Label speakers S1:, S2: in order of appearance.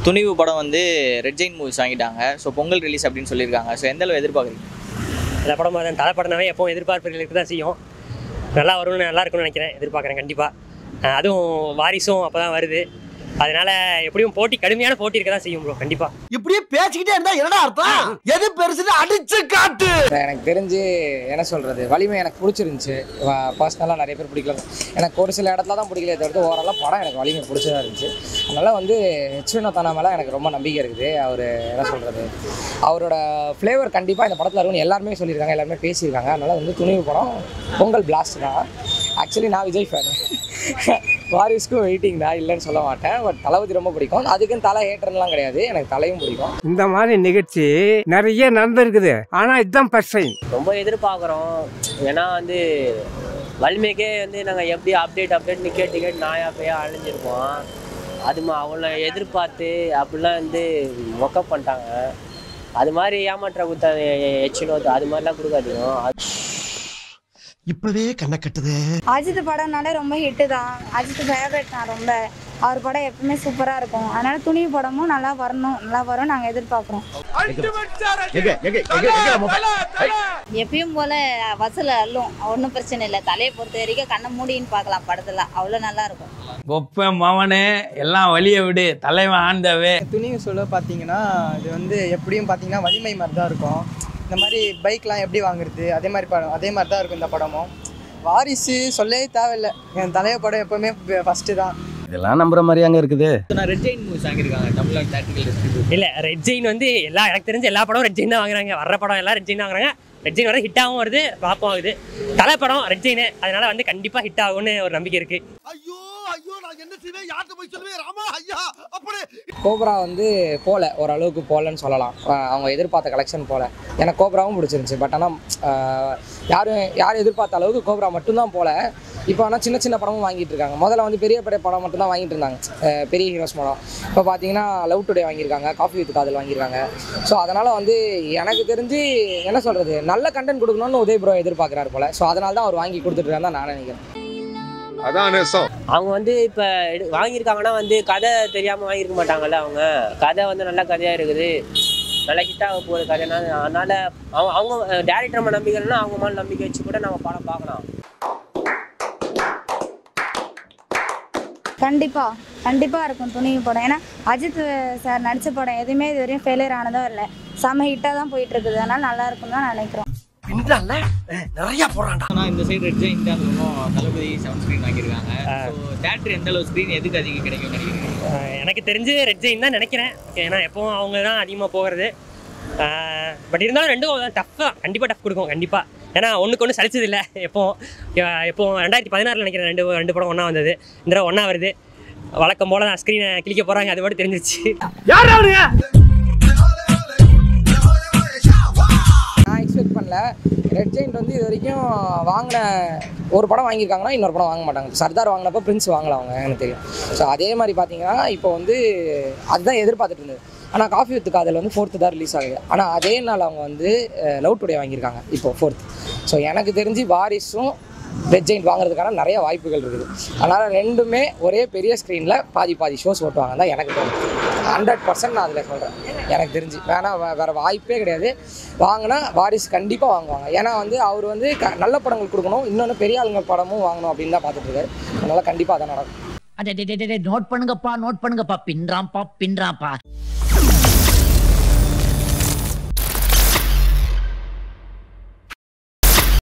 S1: துணிவு படம் வந்து red giant movies வாங்கிட்டாங்க ஸோ பொங்கல் ரிலீஸ் அப்படின்னு சொல்லியிருக்காங்க ஸோ எந்த அளவு எதிர்பார்க்குறீங்க
S2: இந்த படம் தான் தலை படம்னாவே எப்பவும் எதிர்பார்ப்புகள் இருக்க தான் செய்யும் நல்லா வரும்னு நல்லா இருக்கும்னு நினைக்கிறேன் எதிர்பார்க்குறேன் கண்டிப்பாக அதுவும் வாரிசும் அப்போ தான் வருது அதனால எப்படியும் போட்டி கடுமையான போட்டி இருக்க தான் செய்யும் ப்ரோ கண்டிப்பாக
S3: இப்படியே பேசிக்கிட்டே இருந்தா என்னடா அர்த்தம் எது பெருசுன்னு அடிச்சு காட்டு
S4: எனக்கு தெரிஞ்சு என்ன சொல்கிறது வலிமை எனக்கு பிடிச்சிருந்துச்சு பர்சனலாக நிறைய பேர் பிடிக்கல எனக்கு ஒரு சில இடத்துல தான் பிடிக்கல தவிர்த்து ஓவராலாக படம் எனக்கு வலிமை பிடிச்சதா இருந்துச்சு அதனால் வந்து ஹெச்வினோத்தானா மேலே எனக்கு ரொம்ப நம்பிக்கை இருக்குது அவர் என்ன சொல்கிறது அவரோட ஃப்ளேவர் கண்டிப்பாக இந்த படத்தில் இருக்கும்னு எல்லாருமே சொல்லியிருக்காங்க எல்லாருமே பேசியிருக்காங்க அதனால் வந்து துணிவு படம் பொங்கல் பிளாஸ்ட் தான் ஆக்சுவலி நான் விஜய் ஃபேன் வாரிஸ்க்கும் வெயிட்டிங் தான் இல்லைன்னு சொல்ல மாட்டேன் பட் தளபதி ரொம்ப பிடிக்கும் அதுக்குன்னு தலை ஹேட்டர்லாம் கிடையாது எனக்கு தலையும் பிடிக்கும்
S5: இந்த மாதிரி நிகழ்ச்சி நிறைய நடந்திருக்குது ஆனா இதுதான் ஃபர்ஸ்ட் டைம்
S2: ரொம்ப எதிர்பார்க்குறோம் ஏன்னா வந்து வலிமைக்கே வந்து நாங்கள் எப்படி அப்டேட் அப்டேட்னு கேட்டு கேட்டு நாயா பேயா அழிஞ்சிருப்போம் அது மா அவ்வளோ எதிர்பார்த்து அப்படிலாம் வந்து மொக்க பண்ணிட்டாங்க அது மாதிரி ஏமாற்ற குத்த எச்சினோ அது மாதிரிலாம் கொடுக்காதீங்க அது
S3: இப்பவே கண்ணை கட்டுது
S6: அஜித் படம்னாலே ரொம்ப ஹிட்டு தான் அஜித் ஃபேவரட் தான் ரொம்ப அவர் படம் எப்பவுமே சூப்பராக இருக்கும் அதனால துணிவு படமும் நல்லா வரணும் நல்லா வரும் நாங்கள் எதிர்பார்க்குறோம்
S7: எப்பயும் போல வசூல் அள்ளும் ஒன்றும் பிரச்சனை இல்லை தலையை பொறுத்த வரைக்கும் கண்ணை மூடின்னு பார்க்கலாம் படத்துல அவ்வளோ நல்லா இருக்கும்
S8: கொப்ப மவனே எல்லாம் வழிய விடு தலைவன் ஆண்டவே
S9: துணிவு சொல்ல பார்த்தீங்கன்னா இது வந்து எப்படியும் பார்த்தீங்கன்னா வலிமை மாதிரி தான் இருக்கும் இந்த மாதிரி பைக்லாம் எப்படி வாங்குறது அதே மாதிரி படம் அதே மாதிரி தான் இருக்கும் இந்த படமும் வாரிசு சொல்லவே தேவையில்லை என் தலைய படம் எப்போவுமே ஃபஸ்ட்டு தான்
S10: இதெல்லாம் நம்புற மாதிரி அங்க இருக்குது
S1: நான் ரெட் ஜெயின் மூவிஸ் வாங்கியிருக்காங்க தமிழ்நாடு தேட்டிக்கல் டிஸ்ட்ரிபியூட்
S2: இல்லை ரெட் ஜெயின் வந்து எல்லா எனக்கு தெரிஞ்ச எல்லா படம் ரெட் ஜெயின் தான் வாங்குறாங்க வர்ற படம் எல்லாம் ரெட் ஜெயின் தான் வாங்குறாங்க ரெட் ஜெயின் வர ஹிட்டாகவும் வருது ஃப்ளாப்பும் ஆகுது தலை படம் ரெட் ஜெயின் அதனால வந்து கண்டிப்பாக ஹிட் ஆகும்னு ஒரு நம்பிக்கை இருக்குது
S3: ஐயோ ஐயோ நான் என்ன செய்வேன் யார்கிட்ட போய் சொல்லுவேன் ராமா ஐயா அப்படி
S4: கோப்ரா வந்து போல ஓரளவுக்கு போகலன்னு சொல்லலாம் அஹ் அவங்க எதிர்பார்த்த கலெக்ஷன் போல எனக்கு கோப்ராவும் பிடிச்சிருந்துச்சு பட் ஆனால் யாரும் யாரும் எதிர்பார்த்த அளவுக்கு கோப்ரா மட்டும்தான் போல இப்போ ஆனால் சின்ன சின்ன படமும் வாங்கிட்டு இருக்காங்க முதல்ல வந்து பெரிய பெரிய படம் மட்டும் தான் வாங்கிட்டு இருந்தாங்க அஹ் பெரிய ஹீரோஸ் படம் இப்போ பார்த்தீங்கன்னா லவ் டுடே வாங்கியிருக்காங்க காஃபி வித் காதல் வாங்கியிருக்காங்க ஸோ அதனால் வந்து எனக்கு தெரிஞ்சு என்ன சொல்கிறது நல்ல கண்டென்ட் கொடுக்கணும்னு உதய் ப்ரோ எதிர்பார்க்குறாரு போல ஸோ அதனால தான் அவர் வாங்கி கொடுத்துட்டு தான் நான் நினைக்கிறேன்
S10: அதான் நேசம்
S2: அவங்க வந்து இப்போ வாங்கியிருக்காங்கன்னா வந்து கதை தெரியாமல் வாங்கியிருக்க மாட்டாங்கல்ல அவங்க கதை வந்து நல்ல கதையாக இருக்குது நல்ல ஹிட்டாக போகிற கதைனா அதனால் அவங்க அவங்க டேரக்டர் நம்ம நம்பிக்கைன்னா அவங்க மேலே நம்பிக்கை வச்சு கூட நம்ம படம் பார்க்கலாம்
S6: கண்டிப்பாக கண்டிப்பாக இருக்கும் துணிவு படம் ஏன்னா அஜித் சார் நடித்த படம் எதுவுமே இது வரையும் ஃபெயிலியர் ஆனதோ இல்லை செம ஹிட்டாக தான் போயிட்டு இருக்குது அதனால நல்லா இருக்கும்னு தான் நினைக்கிறோம்
S3: பின்றான்ல நிறைய போறான்டா
S1: ஆனால் இந்த சைடு ரெட் ஜெயின் தான் இருக்கும் தளபதி செவன் ஸ்க்ரீன் வாங்கியிருக்காங்க ஸோ தேட்டர் எந்த அளவு ஸ்க்ரீன் எதுக்கு அதிகம் கிடைக்கும் நினைக்கிறீங்க
S2: ஆஹ் எனக்கு தெரிஞ்சு ரெட் ஜெயின் தான் நினைக்கிறேன் ஓகே ஏன்னா எப்பவும் அவங்க தான் அதிகமாக போகிறது பட் இருந்தாலும் ரெண்டும் டஃப்பாக கண்டிப்பாக டஃப் கொடுக்கும் கண்டிப்பாக ஏன்னா ஒன்றுக்கு ஒன்று சலிச்சது இல்லை எப்போ எப்போ ரெண்டாயிரத்தி பதினாறில் நினைக்கிறேன் ரெண்டு ரெண்டு படம் ஒன்றா வந்தது இந்த தடவை ஒன்றா வருது வழக்கம் போல் தான் ஸ்க்ரீனை கிளிக்க போகிறாங்க அது மட்டும் தெரிஞ்சிருச்சு
S4: நான் எக்ஸ்பெக்ட் பண்ணல ரெட் ஜெயிண்ட் வந்து இது வரைக்கும் வாங்கின ஒரு படம் வாங்கியிருக்காங்கன்னா இன்னொரு படம் வாங்க மாட்டாங்க சர்தார் வாங்கினப்போ பிரின்ஸ் வாங்கல அவங்க எனக்கு தெரியும் ஸோ அதே மாதிரி பார்த்தீங்கன்னா இப்போ வந்து அதுதான் எதிர்பார்த்துட்டு இருந்தது ஆனால் காஃபி வித் காதல் வந்து ஃபோர்த்து தான் ரிலீஸ் ஆகுது ஆனால் அதே நாள் அவங்க வந்து லவ் டுடே வாங்கியிருக்காங்க இப்போ ஃபோர்த் ஸோ எனக்கு தெரிஞ்சு வாரிசும் ரெட் ஜெயிண்ட் வாங்குறதுக்கான நிறைய வாய்ப்புகள் இருக்குது அதனால் ரெண்டுமே ஒரே பெரிய ஸ்க்ரீனில் பாதி பாதி ஷோஸ் ஓட்டுவாங்க தான் எனக்கு தோணுது ஹண்ட்ரட் பர்சன்ட் நான் அதில் சொல்கிறேன் எனக்கு தெரிஞ்சு வேணா வே- வேற வாய்ப்பே கிடையாது வாங்கினா வாரிசு கண்டிப்பாக வாங்குவாங்க ஏன்னா வந்து அவர் வந்து க நல்ல படங்கள் கொடுக்கணும் இன்னொன்று பெரிய ஆளுங்க படமும் வாங்கணும் அப்படின்னு தான் பார்த்துட்டு இருக்காரு அதனால் கண்டிப்பாக அதான் நடக்கும்
S11: நோட் பண்ணுங்கப்பா நோட் பண்ணுங்கப்பா பின்றாம்பா பின்றாம்பா